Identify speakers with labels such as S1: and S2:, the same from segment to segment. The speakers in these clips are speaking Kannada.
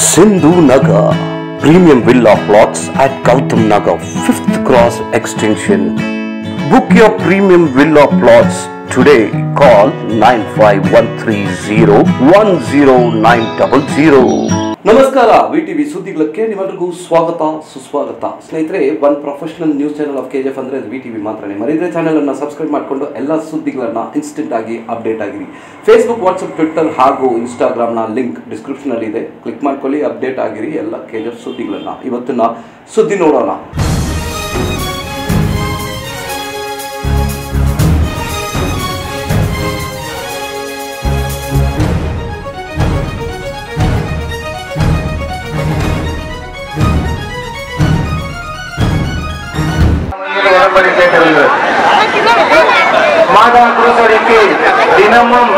S1: Sindhu Nagar Premium Villa Plots at Gautam Nagar 5th Cross Extension. Book your premium villa plots today. Call 95130 ನಮಸ್ಕಾರ ವಿ ಟಿವಿ ಸುದ್ದಿಗಳಕ್ಕೆ ನಿಮ್ಮೆಲ್ಲರಿಗೂ ಸ್ವಾಗತ ಸುಸ್ವಾಗತ ಸ್ನೇಹಿತರೆ one professional news channel of K G F ಅಂದರೆ ವಿ ಟಿವಿ ಮಾತ್ರನೇ ಮರಿದ್ರೆ ಚಾನಲ್ ಅನ್ನು ಸಬ್ಸ್ಕ್ರೈಬ್ ಮಾಡಿಕೊಂಡು ಎಲ್ಲ ಸುದ್ದಿಗಳನ್ನ ಇನ್ಸ್ಟೆಂಟ್ ಆಗಿ ಅಪ್ಡೇಟ್ ಆಗಿರಿ ಫೇಸ್ಬುಕ್ ವಾಟ್ಸಪ್ ಟ್ವಿಟ್ಟರ್ ಹಾಗೂ ಇನ್ಸ್ಟಾಗ್ರಾಮ್ನ ಲಿಂಕ್ ಡಿಸ್ಕ್ರಿಪ್ಷನಲ್ಲಿ ಇದೆ ಕ್ಲಿಕ್ ಮಾಡ್ಕೊಳ್ಳಿ ಅಪ್ಡೇಟ್ ಆಗಿರಿ ಎಲ್ಲ ಕೆ ಜಿ ಎಫ್ ಸುದ್ದಿಗಳನ್ನ ಇವತ್ತಿನ ಸುದ್ದಿ ನೋಡೋಣ
S2: உடன்படிக்கைகள் மாதா குருசடிக்கு தினமும்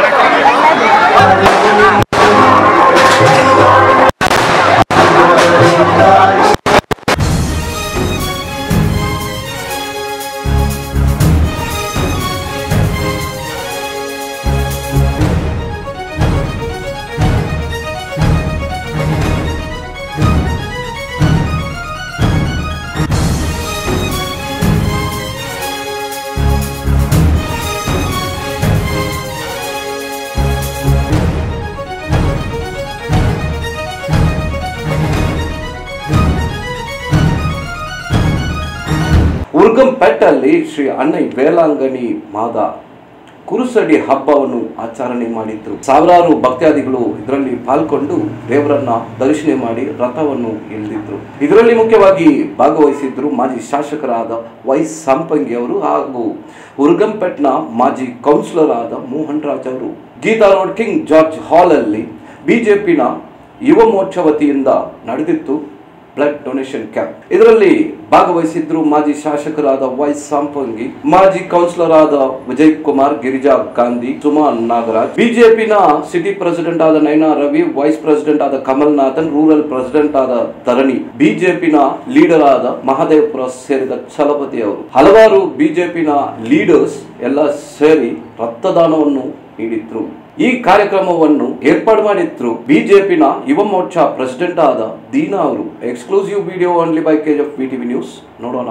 S1: ಉರ್ಗಂಪೇಟಲ್ಲಿ ಶ್ರೀ ಅಣ್ಣೈ ವೇಲಾಂಗಣಿ ಮಾದ ಕುರುಸಡಿ ಹಬ್ಬವನ್ನು ಆಚರಣೆ ಮಾಡಿದ್ರು ಸಾವಿರಾರು ಭಕ್ತಾದಿಗಳು ಇದರಲ್ಲಿ ಪಾಲ್ಗೊಂಡು ದೇವರನ್ನ ದರ್ಶನ ಮಾಡಿ ರಥವನ್ನು ಇಳಿದಿದ್ರು ಇದರಲ್ಲಿ ಮುಖ್ಯವಾಗಿ ಭಾಗವಹಿಸಿದ್ರು ಮಾಜಿ ಶಾಸಕರಾದ ವೈ ಸಂಪಂಗಿ ಅವರು ಹಾಗೂ ಉರ್ಗಂಪೇಟ್ನ ಮಾಜಿ ಕೌನ್ಸಿಲರ್ ಆದ ಮೋಹನ್ ರಾಜ್ ಅವರು Geetha road King George hall ಅಲ್ಲಿ ಬಿಜೆಪಿನ ಯುವ ಮೋರ್ಚಾ ವತಿಯಿಂದ ನಡೆದಿತ್ತು ಬ್ಲಡ್ ಡೊನೇಷನ್ ಕ್ಯಾಂಪ್ ಇದರಲ್ಲಿ ಭಾಗವಹಿಸಿದ್ರು ಮಾಜಿ ಶಾಸಕರಾದ ವೈ ಸಂಪಂಗಿ ಮಾಜಿ ಕೌನ್ಸಿಲರ್ ಆದ ವಿಜಯ್ ಕುಮಾರ್ ಗಿರಿಜಾ ಗಾಂಧಿ ಸುಮಾನ್ ನಾಗರಾಜ್ ಬಿಜೆಪಿನ ಸಿಟಿ ಪ್ರೆಸಿಡೆಂಟ್ ಆದ ನೈನಾ ರವಿ ವೈಸ್ ಪ್ರೆಸಿಡೆಂಟ್ ಆದ ಕಮಲ್ನಾಥನ್ ರೂರಲ್ ಪ್ರೆಸಿಡೆಂಟ್ ಆದ ಧರಣಿ ಬಿಜೆಪಿನ ಲೀಡರ್ ಆದ ಮಹದೇವಪುರ ಸೇರಿದ ಛಲಪತಿ ಅವರು ಹಲವಾರು ಬಿಜೆಪಿನ ಲೀಡರ್ಸ್ ಎಲ್ಲ ಸೇರಿ ರಕ್ತದಾನವನ್ನು ನೀಡಿದ್ರು ಈ ಕಾರ್ಯಕ್ರಮವನ್ನು ಏರ್ಪಾಡು ಮಾಡಿದ್ರು ಬಿಜೆಪಿನ ಯುವ ಮೋರ್ಚಾ ಪ್ರೆಸಿಡೆಂಟ್ ಆದ ದೀನಾ ಅವರು ಎಕ್ಸ್ಕ್ಲೂಸಿವ್ ವಿಡಿಯೋ ಓನ್ಲಿ ಬೈ ಕೇಜ್ ಆಫ್ ಟಿವಿ ನ್ಯೂಸ್ ನೋಡೋಣ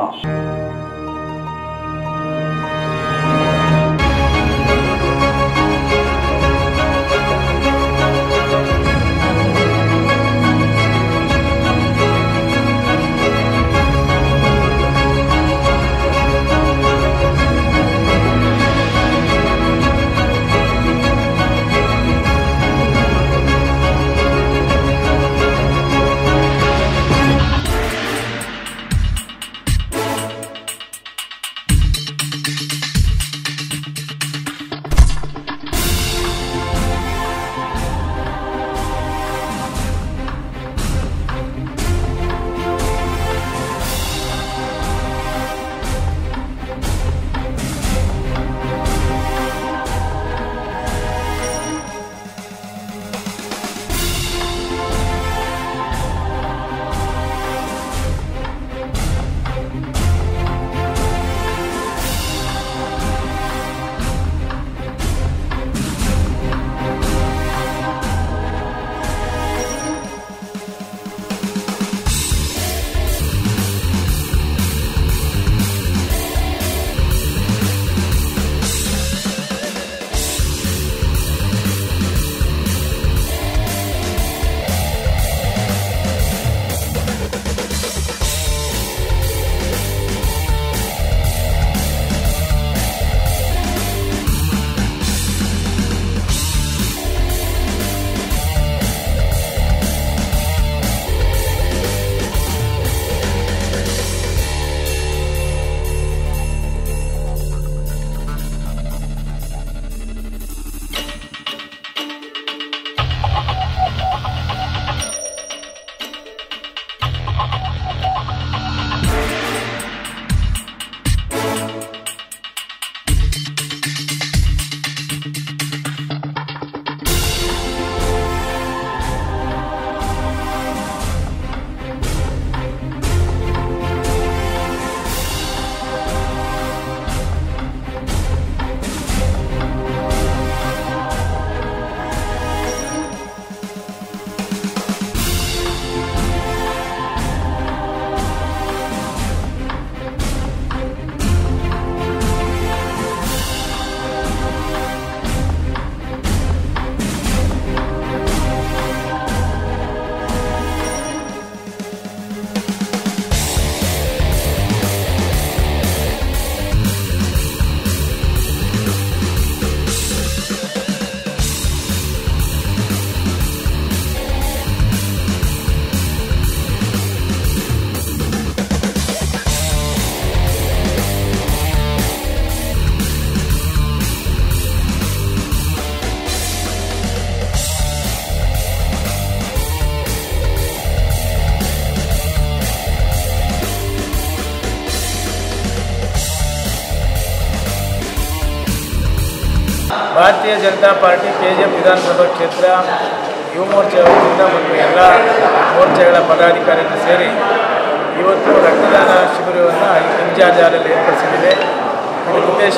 S3: Bharatiya Janata Party K G F ವಿಧಾನಸಭಾ ಕ್ಷೇತ್ರ ಯುವ ಮೋರ್ಚಾ ವತಿಯಿಂದ ಮತ್ತು ಎಲ್ಲ ಮೋರ್ಚಾಗಳ ಪದಾಧಿಕಾರಿಗಳು ಸೇರಿ ಇವತ್ತು ರಕ್ತದಾನ ಶಿಬಿರವನ್ನು ಇಂಜಾಜಾರಲ್ಲಿ ಏರ್ಪಡಿಸಿದ್ದೇವೆ ಇದರ ಉದ್ದೇಶ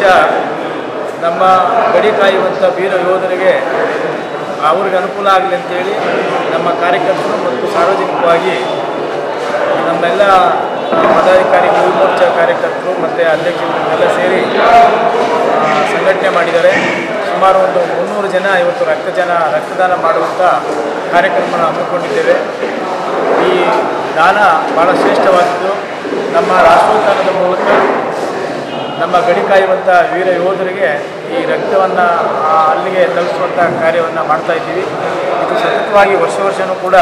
S3: ನಮ್ಮ ಗಡಿ ಕಾಯುವಂಥ ವೀರ ಯೋಧರಿಗೆ ಅವ್ರಿಗೆ ಅನುಕೂಲ ಆಗಲಿ ಅಂತೇಳಿ ನಮ್ಮ ಕಾರ್ಯಕರ್ತರು ಮತ್ತು ಸಾರ್ವಜನಿಕವಾಗಿ ನಮ್ಮೆಲ್ಲ ಆ, ಪದಾಧಿಕಾರಿಗಳು ಯುವ ಮೋರ್ಚಾ ಕಾರ್ಯಕರ್ತರು ಮತ್ತು ಅಧ್ಯಕ್ಷರು ಎಲ್ಲ ಸೇರಿ ಆ, ಸಂಘಟನೆ ಮಾಡಿದ್ದಾರೆ ಸುಮಾರು ಒಂದು ಮುನ್ನೂರು ಜನ ಇವತ್ತು ರಕ್ತದಾನ ರಕ್ತದಾನ ಮಾಡುವಂಥ ಕಾರ್ಯಕ್ರಮವನ್ನು ಹಮ್ಮಿಕೊಂಡಿದ್ದೇವೆ ಈ ದಾನ ಭಾಳ ಶ್ರೇಷ್ಠವಾದದ್ದು ನಮ್ಮ ರಾಷ್ಟ್ರೋತ್ಥಾನದ ಮೂಲಕ ನಮ್ಮ ಗಡಿ ಕಾಯುವಂಥ ವೀರ ಯೋಧರಿಗೆ ಈ ರಕ್ತವನ್ನು ಅಲ್ಲಿಗೆ ತಲುಪಿಸುವಂಥ ಕಾರ್ಯವನ್ನು ಮಾಡ್ತಾ ಇದ್ದೀವಿ ಇದು ಸತತವಾಗಿ ವರ್ಷ ವರ್ಷವೂ ಕೂಡ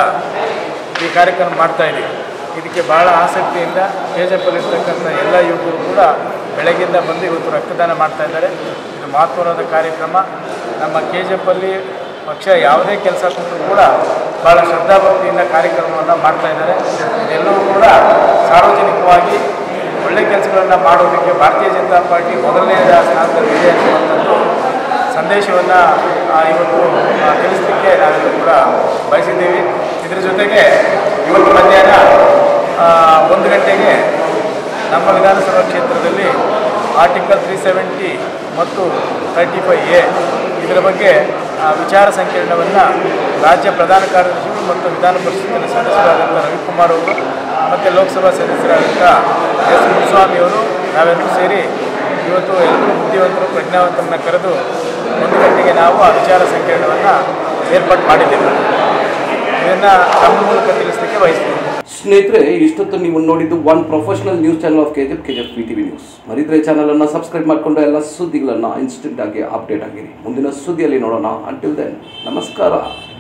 S3: ಈ ಕಾರ್ಯಕ್ರಮ ಮಾಡ್ತಾ ಇದ್ದೀವಿ ಇದಕ್ಕೆ ಭಾಳ ಆಸಕ್ತಿಯಿಂದ ಕೆಜೆಪಲ್ಲಿರ್ತಕ್ಕಂಥ ಎಲ್ಲ ಯುವಕರು ಕೂಡ ಬೆಳಗ್ಗೆಯಿಂದ ಬಂದು ಇವತ್ತು ರಕ್ತದಾನ ಮಾಡ್ತಾ ಇದ್ದಾರೆ ಇದು ಮಹತ್ವವಾದ ಕಾರ್ಯಕ್ರಮ ನಮ್ಮ ಕೆ ಜೆಪಲ್ಲಿ ಪಕ್ಷ ಯಾವುದೇ ಕೆಲಸ ಕೊಟ್ಟರು ಕೂಡ ಭಾಳ ಶ್ರದ್ಧಾಭಕ್ತಿಯಿಂದ ಕಾರ್ಯಕ್ರಮವನ್ನು ಮಾಡ್ತಾ ಇದ್ದಾರೆ ಇದೆಲ್ಲವೂ ಕೂಡ ಸಾರ್ವಜನಿಕವಾಗಿ ಒಳ್ಳೆ ಕೆಲಸಗಳನ್ನು ಮಾಡೋದಕ್ಕೆ ಭಾರತೀಯ ಜನತಾ ಪಾರ್ಟಿ ಮೊದಲನೇ ಸ್ಥಾನದಲ್ಲಿದೆ ಅನ್ನುವಂಥದ್ದು ಸಂದೇಶವನ್ನು ಇವತ್ತು ಆ, ತಿಳಿಸಲಿಕ್ಕೆ ನಾವೆಲ್ಲರೂ ಕೂಡ ಬಯಸಿದ್ದೀವಿ ಇದರ ಜೊತೆಗೆ ಇವತ್ತು ಮಧ್ಯಾಹ್ನ ಆ, ಒಂದು ಗಂಟೆಗೆ ನಮ್ಮ ವಿಧಾನಸಭಾ ಕ್ಷೇತ್ರದಲ್ಲಿ ಆರ್ಟಿಕಲ್ ತ್ರೀ ಸೆವೆಂಟಿ ಮತ್ತು ತರ್ಟಿ ಫೈವ್ ಎ ಇದರ ಬಗ್ಗೆ ಆ, ವಿಚಾರ ಸಂಕಿರಣವನ್ನು ರಾಜ್ಯ ಪ್ರಧಾನ ಕಾರ್ಯದರ್ಶಿಗಳು ಮತ್ತು ವಿಧಾನ ಪರಿಷತ್ತಿನ ಸದಸ್ಯರಾದಂಥ ರವಿಕುಮಾರ್ ಅವರು ಮತ್ತು ಲೋಕಸಭಾ ಸದಸ್ಯರಾದಂಥ ಎಸ್ ಮುನಿಸ್ವಾಮಿಯವರು ನಾವೆಲ್ಲರೂ ಸೇರಿ ಇವತ್ತು ಎಲ್ಲರೂ ಬುದ್ಧಿವಂತರು ಪ್ರಜ್ಞಾವಂತರನ್ನ ಕರೆದು ಒಂದು ಗಂಟೆಗೆ ನಾವು ಆ ವಿಚಾರ ಸಂಕಿರಣವನ್ನು ಏರ್ಪಾಡು ಮಾಡಿದ್ದೇವೆ ಇದನ್ನು ನಮ್ಮ ಮೂಲಕ ತಿಳಿಸಲಿಕ್ಕೆ ಬಯಸ್ತೀವಿ
S1: ಸ್ನೇಹಿತರೆ ಇಷ್ಟೊತ್ತು ನೀವು ನೋಡಿದ್ದು one professional news channel of KGF KGF P TV news ಮರಿದ್ರೆ ಚಾನಲ್ ಅನ್ನ ಸಬ್ಸ್ಕ್ರೈಬ್ ಮಾಡಿಕೊಂಡು ಎಲ್ಲ ಸುದ್ದಿಗಳನ್ನ ಇನ್ಸ್ಟೆಂಟ್ ಆಗಿ ಅಪ್ಡೇಟ್ ಆಗಿರಿ ಮುಂದಿನ ಸುದ್ದಿಯಲ್ಲಿ ನೋಡೋಣ ಅಂಟಿಲ್ ದೆನ್ ನಮಸ್ಕಾರ